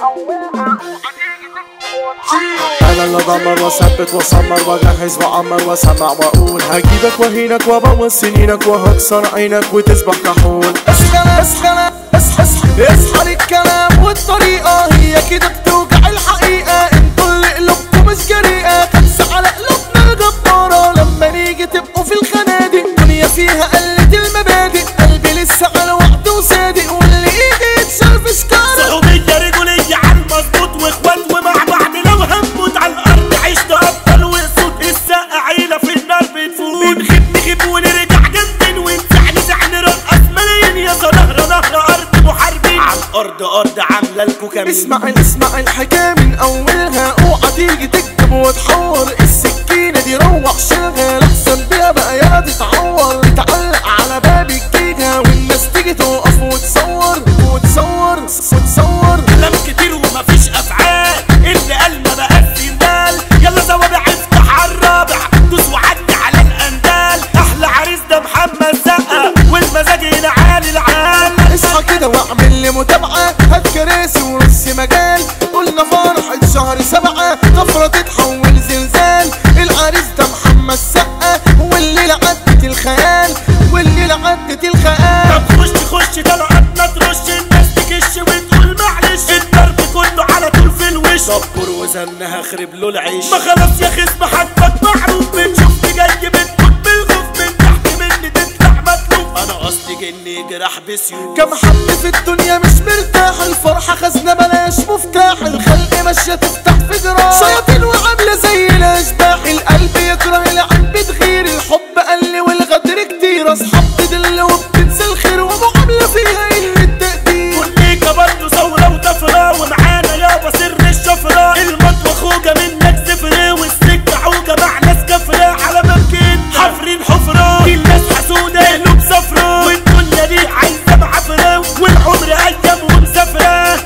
انا اللي ضمر واثبت واصمر واجهز واعمر واسمع واقول هجيبك وهينك وابوظ سنينك وهكسر عينك وتصبح كحول اسخن اسخن اصحى اصحى اصحى للكلام والطريقة هي كده بتوجع الحقيقة انتوا اللي قلوبكم مش جريئة خمسة على قلوبنا الجبارة لما نيجي تبقوا في الخنادق دنيا فيها قلة المبادئ قلبي لسه على وعد وصادق واللي ايدي يتشال في سكارة صحوبية رجولية على المظبوط واخوات ومع بعض لو هموت على الارض عشت ابطال وصوت السقا عيلة في النار بتفوت بنخيب نخيب ونرجع جامدين ونسع نسع نرقص ملايين يا نهر نهر ارض محاربين على الارض ارض عاملة لكم كمين اسمع اسمع الحكاية من اولها اوعى تيجي تكتب وتحور السكينة دي روح شيلها لحسن بيها بقى يا تتعور تعلق على باب الجيجا والناس تيجي تقف وتصور وتصور وتصور كلام كتير ومفيش افعال اللي قال ما بقاش سندال يلا زوابع افتح على الرابع دوس وعدي على الاندال احلى عريس ده محمد سقا والمزاج هنا عالي العال اصحى كده واعمل لي متابعة هات كراسي ورص مجال قلنا فرحة شهر سبعة طفرة تتحول زلزال العريس ده محمد سقا والليلة عدت الخيال والليلة عدت الخيال طب خش خش طلعتنا ترش الناس تكش وتقول معلش الضرب كله على طول في الوش صبر وزنها خرب له العيش ما خلاص يا خصم حدك معروف بتشوفني جاي بتموت بالخوف من تحت مني تطلع مطلوب انا اصلي جني جراح بسيوف كم حد في الدنيا مش مرتاح الفرحة خزنة بلاش مفتاح الخلق ماشية تفتح في جراح شياطين وعاملة زي الأشباح القلب يكره العين بتغير الحب قل والغدر كتير أصحاب تدل وبتنسى الخير ومعاملة فيها قلة تقدير كليكا برضه ثورة وطفرة ومعانا يابا سر الشفرة المطوة خوجة منك زفرة والسكة عوجة مع ناس كفرة على ممكن حفرين حفرة دي الناس حسودة قلوب صفرة والدنيا دي عايزة معفرة والعمر أيام ومسافرة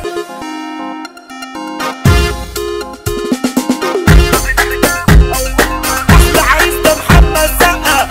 أحلى عريس ده محمد سقا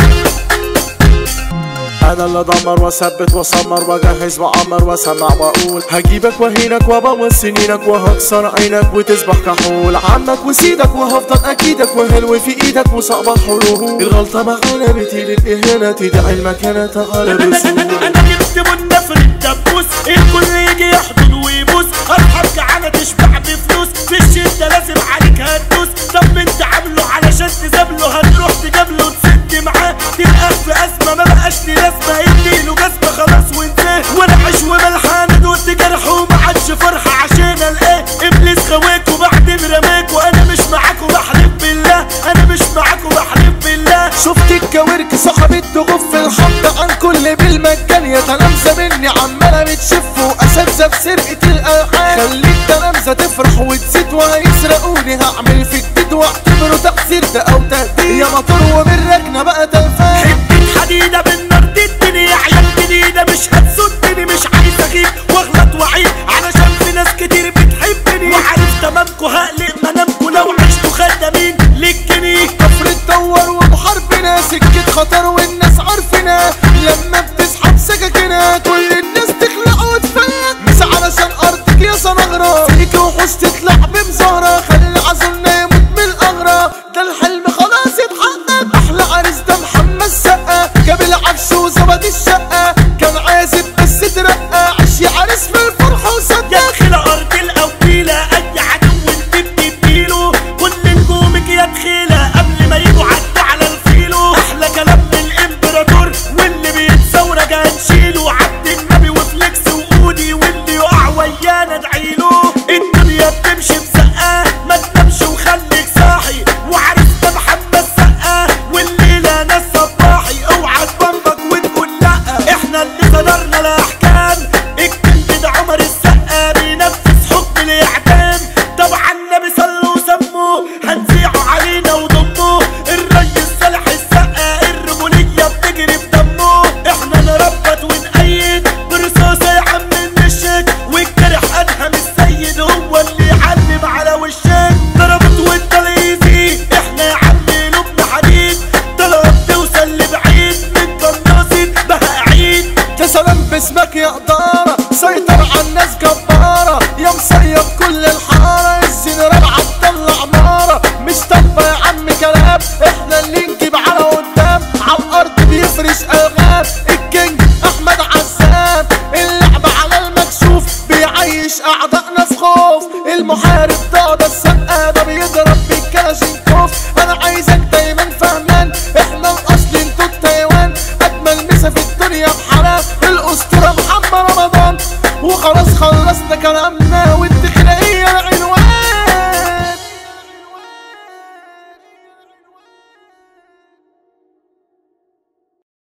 انا اللي ضمر واثبت واصمر واجهز واعمر واسمع واقول هجيبك وهينك وابوظ سنينك وهكسر عينك وتصبح كحول عمك وسيدك وهفضل اكيدك وهلو في ايدك وصعب حلول الغلطة معانا بتيجي الاهانة تدعي المكانة تعالى بسهول انا جبت منفر الدبوس الكل يجي يحضن ويبوس ارحب جعانه تشبع بفلوس في الشده لازم عليك هتدوس طب انت عامله علشان تزابله هتروح تجابله وتسد معاه تلقاه في ازمه ما بقاش لي لازمه اديله جزمه خلاص وانتهى وانا عيش وملحانه دوت جرح وما عادش فرحه عشان القاه ابليس خويك وبعدين رماك وانا مش معاك وبحلف بالله انا مش معاك وبحلف بالله شفت الكوارك صاحب تغف الحق عن كل بالمجان يا تلامذة مني عمالة بتشف وأساتذة في سرقة الألحان خليك تلامذة تفرح وتزيد وهيسرقوني هعمل في جديد واعتبره تحذير ده أو تهديد يا مطر وبالركنة بقى تلفان حتة حديدة بالنار دي الدنيا عيال جديدة مش هتسدني مش عايز اغيب واغلط واعيب علشان في ناس كتير بتحبني وعارف تمامكو هقلق منامكو لو عشتوا خدامين للجنيه كفر تدور ومحاربنا سكة خطر والناس عارفنا لما بتسحب سكاكنا كل الناس تخلع وتفلت مش علشان أرضك يا صنغرة فيك وحوش تطلع بمزهرة خلي عزلنا يموت من الأغرى ده الحلم خلاص يتحقق أحلى عريس ده محمد سقا جاب العفش وزبط الشقة كان عازب بس اترقى الإدارة سيطر على الناس جبارة يا مصيب كل الحارة الجنرال عبد الله عمارة مش طالبة يا عم كلام احنا اللي نجيب على قدام على الأرض بيفرش ألغام الكينج أحمد عزام اللعب على المكشوف بيعيش أعدائنا في خوف المحارب ده ده السقا ده بيضرب بالكلاشينكوف أنا عايزك دايما فهمان احنا الأصل انتوا التايوان أجمل مسا في الدنيا بحرام الأسطورة محمد رمضان وخلاص خلصنا كلامنا والتخلاقية